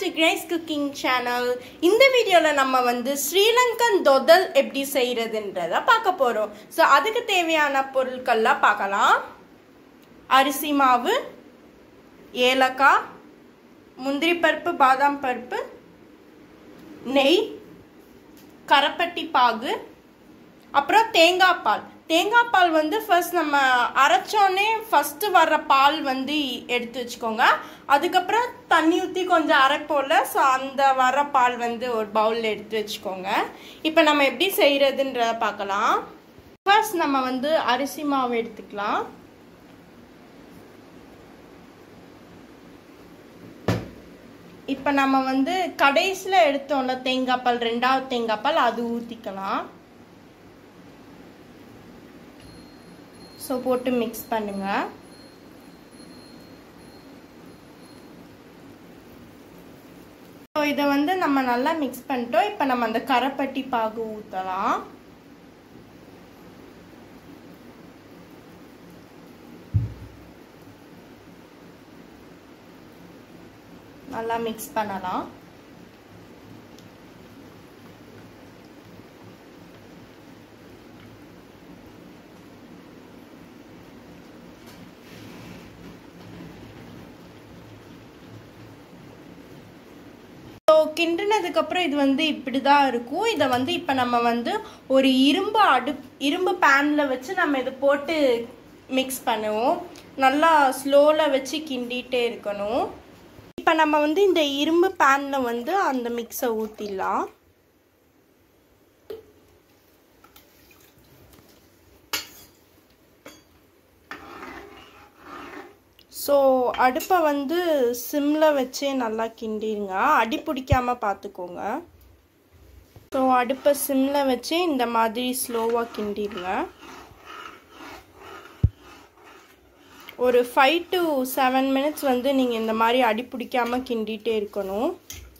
to grace cooking channel இந்த வீடியோவில் நம்ம வந்து ஸ்ரீலங்கன் தொதல் எப்படி செய்கிறதுன்றத பார்க்க போகிறோம் ஸோ அதுக்கு தேவையான பொருட்கள்லாம் பார்க்கலாம் அரிசி மாவு ஏலக்காய் முந்திரி பருப்பு பாதாம் பருப்பு நெய் கரப்பட்டி பாகு அப்புறம் தேங்காய் பால் தேங்காய் பால் வந்து ஃபர்ஸ்ட் நம்ம அரைச்சோன்னே ஃபஸ்ட்டு வர்ற பால் வந்து எடுத்து வச்சுக்கோங்க அதுக்கப்புறம் தண்ணி ஊற்றி கொஞ்சம் அரைப்போல் ஸோ அந்த வர பால் வந்து ஒரு பவுலில் எடுத்து வச்சுக்கோங்க இப்போ நம்ம எப்படி செய்கிறதுன்றத பார்க்கலாம் ஃபர்ஸ்ட் நம்ம வந்து அரிசி மாவு எடுத்துக்கலாம் இப்போ நம்ம வந்து கடைசியில் எடுத்தோம்ல தேங்காய் பால் ரெண்டாவது தேங்காய் பால் அது ஊற்றிக்கலாம் ஸோ போட்டு மிக்ஸ் பண்ணுங்க ஸோ இதை வந்து நம்ம நல்லா மிக்ஸ் பண்ணிட்டோம் இப்போ நம்ம அந்த கரைப்பட்டி பாகு ஊற்றலாம் நல்லா மிக்ஸ் பண்ணலாம் ஸோ கிண்டினதுக்கப்புறம் இது வந்து இப்படி தான் இருக்கும் இதை வந்து இப்போ நம்ம வந்து ஒரு இரும்பு அடு இரும்பு பேனில் வச்சு நம்ம இதை போட்டு மிக்ஸ் பண்ணுவோம் நல்லா ஸ்லோவில் வச்சு கிண்டிகிட்டே இருக்கணும் இப்போ நம்ம வந்து இந்த இரும்பு பேனில் வந்து அந்த மிக்ஸை ஊற்றிடலாம் ஸோ அடுப்பை வந்து சிம்மில் வச்சே நல்லா கிண்டிடுங்க அடி பிடிக்காமல் பார்த்துக்கோங்க ஸோ அடுப்பை சிம்மில் வச்சு இந்த மாதிரி ஸ்லோவாக கிண்டிடுங்க ஒரு ஃபைவ் டு செவன் மினிட்ஸ் வந்து நீங்கள் இந்த மாதிரி அடி பிடிக்காமல் கிண்டிகிட்டே இருக்கணும்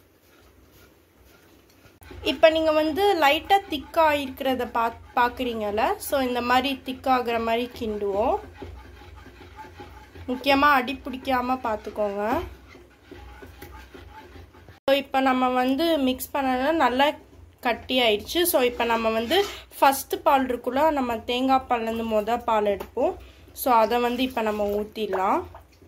இப்போ நீங்கள் வந்து லைட்டாக திக்காக இருக்கிறத பா பார்க்குறீங்கல்ல ஸோ இந்த மாதிரி திக்காகிற மாதிரி கிண்டுவோம் முக்கியமாக அடி பிடிக்காமல் பார்த்துக்கோங்க ஸோ இப்போ நம்ம வந்து மிக்ஸ் பண்ணல நல்லா கட்டி ஆயிடுச்சு ஸோ இப்போ நம்ம வந்து ஃபஸ்ட்டு பால் இருக்குள்ள நம்ம தேங்காய் பால்லேருந்து மொதல் பால் எடுப்போம் ஸோ அதை வந்து இப்போ நம்ம ஊற்றிடலாம்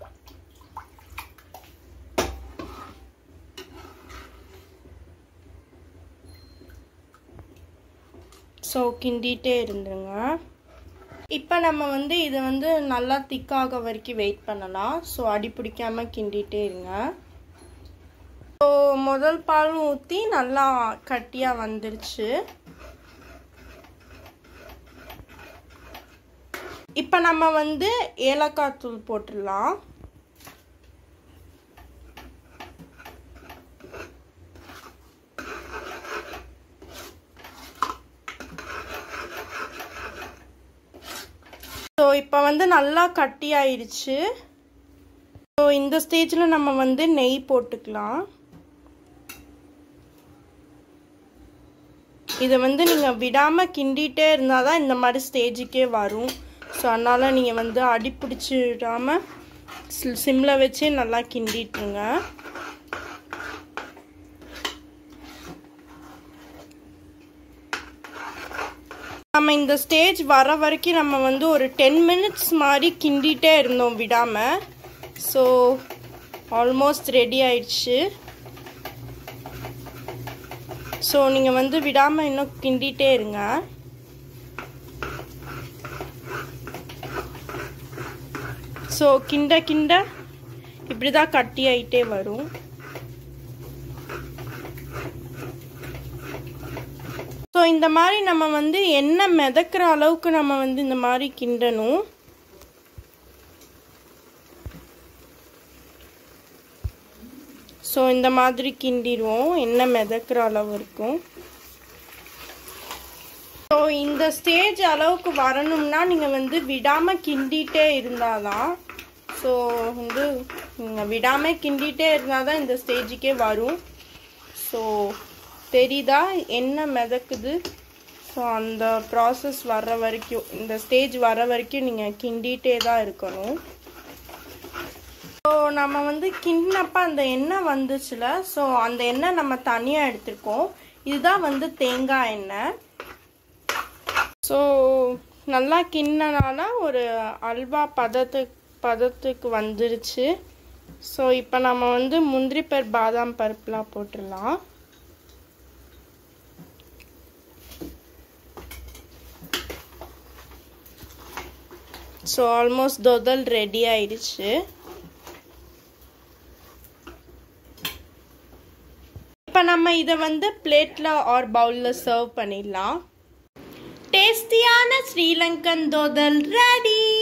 ஸோ கிண்டிகிட்டே இருந்துருங்க இப்போ நம்ம வந்து இதை வந்து நல்லா திக்காக வரைக்கும் வெயிட் பண்ணலாம் ஸோ அடி பிடிக்காமல் கிண்டிகிட்டே இருங்க ஸோ முதல் பாலும் ஊற்றி நல்லா கட்டியாக வந்துருச்சு இப்போ நம்ம வந்து ஏலக்காய் தூள் போட்டுடலாம் ஸோ இப்போ வந்து நல்லா கட்டி ஆயிடுச்சு ஸோ இந்த ஸ்டேஜில் நம்ம வந்து நெய் போட்டுக்கலாம் இதை வந்து நீங்கள் விடாமல் கிண்டிகிட்டே இருந்தால் தான் இந்த மாதிரி ஸ்டேஜுக்கே வரும் ஸோ அதனால் நீங்கள் வந்து அடி பிடிச்சிடாமல் சிம்மில் வச்சு நல்லா கிண்டிட்டுருங்க நம்ம இந்த ஸ்டேஜ் வர வரைக்கும் நம்ம வந்து ஒரு டென் மினிட்ஸ் மாதிரி கிண்டிகிட்டே இருந்தோம் விடாமல் ஸோ ஆல்மோஸ்ட் ரெடி ஆயிடுச்சு ஸோ நீங்கள் வந்து விடாமல் இன்னும் கிண்டிகிட்டே இருங்க ஸோ கிண்ட கிண்ட இப்படி தான் கட்டி ஆகிட்டே வரும் ஸோ இந்த மாதிரி நம்ம வந்து எண்ணெய் மிதக்கிற அளவுக்கு நம்ம வந்து இந்த மாதிரி கிண்டணும் ஸோ இந்த மாதிரி கிண்டிடுவோம் எண்ணெய் மிதக்கிற அளவு இருக்கும் ஸோ இந்த ஸ்டேஜ் அளவுக்கு வரணும்னா நீங்கள் வந்து விடாமல் கிண்டிகிட்டே இருந்தால் தான் ஸோ வந்து நீங்கள் விடாமல் கிண்டிகிட்டே இருந்தால் தான் இந்த ஸ்டேஜுக்கே வரும் ஸோ தெரியுதா என்ன மிதக்குது ஸோ அந்த ப்ராசஸ் வர்ற வரைக்கும் இந்த ஸ்டேஜ் வர வரைக்கும் நீங்கள் கிண்டிகிட்டே தான் இருக்கணும் ஸோ ஸோ நம்ம வந்து கிண்ணப்ப அந்த எண்ணெய் வந்துச்சுல ஸோ அந்த எண்ணெய் நம்ம தனியாக எடுத்துருக்கோம் இதுதான் வந்து தேங்காய் எண்ணெய் ஸோ நல்லா கிண்ணனால ஒரு அல்வா பதத்துக்கு பதத்துக்கு வந்துருச்சு ஸோ இப்போ நம்ம வந்து முந்திரி பருப்பு பாதாம் பருப்புலாம் போட்டுடலாம் ஸோ ஆல்மோஸ்ட் தொதல் ரெடி ஆயிடுச்சு இப்போ நம்ம இதை வந்து பிளேட்டில் ஆர் பவுலில் சர்வ் பண்ணிடலாம் டேஸ்டியான ஸ்ரீலங்கன் தோதல் ரெடி